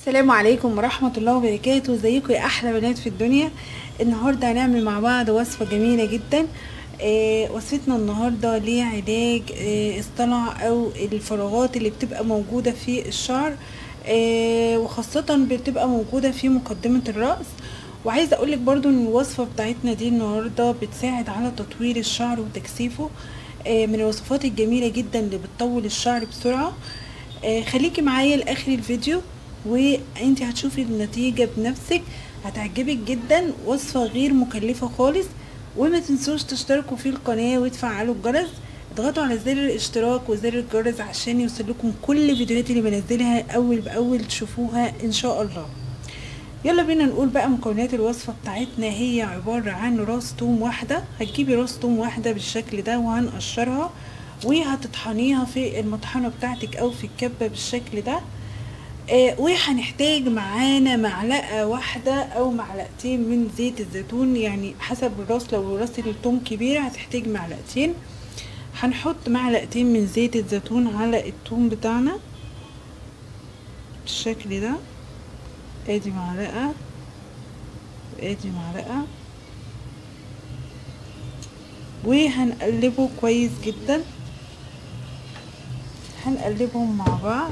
السلام عليكم ورحمة الله وبركاته ازيكم يا احلى بنات في الدنيا النهاردة هنعمل مع بعض وصفة جميلة جدا آه وصفتنا النهاردة لعلاج آه الصلع او الفراغات اللي بتبقى موجودة في الشعر آه وخاصة بتبقى موجودة في مقدمة الرأس وعايزة اقولك برضو ان الوصفة بتاعتنا دي النهاردة بتساعد على تطوير الشعر وتكثيفه آه من الوصفات الجميلة جدا اللي بتطول الشعر بسرعة آه خليكي معايا لاخر الفيديو وانت هتشوفي النتيجة بنفسك هتعجبك جدا وصفة غير مكلفة خالص وما تنسوش تشتركوا في القناة وتفعلوا الجرس اضغطوا على زر الاشتراك وزر الجرس عشان يوصلكم كل الفيديوهات اللي بنزلها اول باول تشوفوها ان شاء الله يلا بينا نقول بقى مكونات الوصفة بتاعتنا هي عبارة عن راس توم واحدة هتجيبي راس توم واحدة بالشكل ده وهنقشرها وهتطحنيها في المطحنة بتاعتك او في الكبة بالشكل ده آه وهنحتاج معانا معلقة واحدة او معلقتين من زيت الزيتون يعني حسب الراس لو راس التوم كبيرة هتحتاج معلقتين هنحط معلقتين من زيت الزيتون على التوم بتاعنا بالشكل ده ادي معلقة ادي معلقة وهنقلبه كويس جدا هنقلبهم مع بعض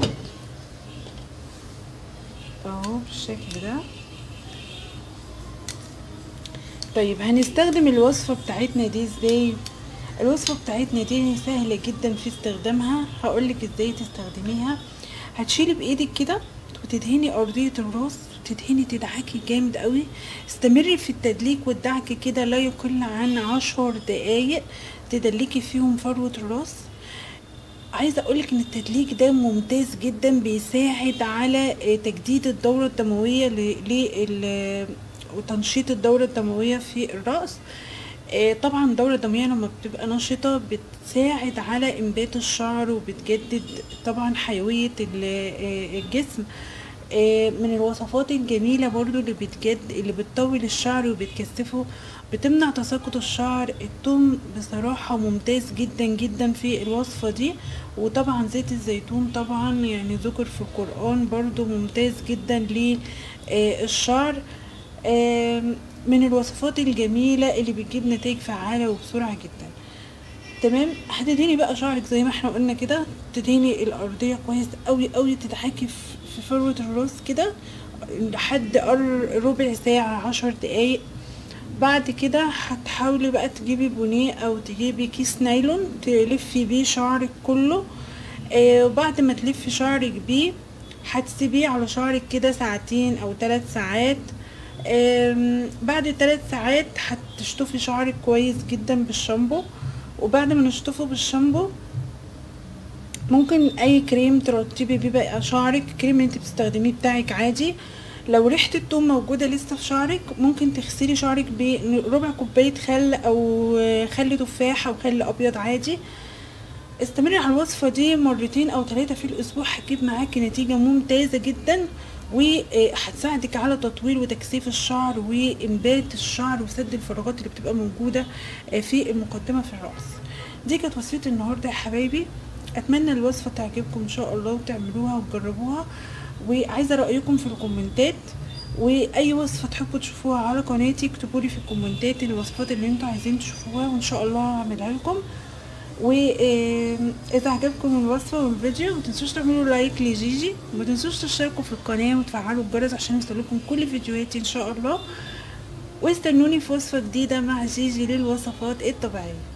اهو بالشكل ده طيب هنستخدم الوصفة بتاعتنا دي ازاي الوصفة بتاعتنا دي سهلة جدا في استخدامها هقولك ازاي تستخدميها هتشيلي بايدك كده وتدهني ارضية الراس تدهني تدعكي جامد قوي استمري في التدليك والدعك كده لا يقل عن عشر دقايق تدلكي فيهم فروة الراس عايزه اقولك ان التدليك ده ممتاز جدا بيساعد على تجديد الدوره الدمويه ل وتنشيط الدوره الدمويه في الراس طبعا الدورة الدموية لما بتبقى نشطة بتساعد على انبات الشعر وبتجدد طبعا حيوية الجسم من الوصفات الجميلة برضو اللي بتجد اللي بتطول الشعر وبتكثفه بتمنع تساقط الشعر التوم بصراحة ممتاز جدا جدا في الوصفة دي وطبعا زيت الزيتون طبعا يعني ذكر في القرآن برضو ممتاز جدا للشعر من الوصفات الجميلة اللي بتجيب نتائج فعالة وبسرعة جدا تمام هتدهني بقى شعرك زي ما احنا قلنا كده تدهني الارضيه كويس قوي قوي تضحكي في فروه الراس كده لحد ربع ساعه عشر دقايق بعد كده هتحاولي بقى تجيبي بونيه او تجيبي كيس نايلون تلفي بيه شعرك كله آه وبعد ما تلفي شعرك بيه هتسيبيه على شعرك كده ساعتين او ثلاث ساعات آه بعد ثلاث ساعات هتشطفي شعرك كويس جدا بالشامبو وبعد ما نشطفه بالشامبو ممكن اي كريم ترطبي بيه بقى شعرك كريم انت بتستخدميه بتاعك عادي لو ريحه التوم موجوده لسه في شعرك ممكن تغسلي شعرك بربع كوبايه خل او خل تفاح او خل ابيض عادي استمري على الوصفه دي مرتين او ثلاثه في الاسبوع هتجيب معاكي نتيجه ممتازه جدا وهتساعدك على تطوير وتكثيف الشعر وانبات الشعر وسد الفراغات اللي بتبقى موجوده في المقدمه في الراس دي كانت وصفتي النهارده يا حبايبي اتمنى الوصفه تعجبكم ان شاء الله وتعملوها وتجربوها وعايزه رايكم في الكومنتات واي وصفه تحبوا تشوفوها على قناتي اكتبوا لي في الكومنتات الوصفات اللي انتوا عايزين تشوفوها وان شاء الله هعملها لكم واذا عجبكم الوصفه والفيديو ما تنسوش تعملوا لايك لجيجي وما تنسوش تشتركوا في القناه وتفعلوا الجرس عشان يوصلكم كل فيديوهاتي ان شاء الله واستنوني في وصفه جديده مع جيجي للوصفات الطبيعيه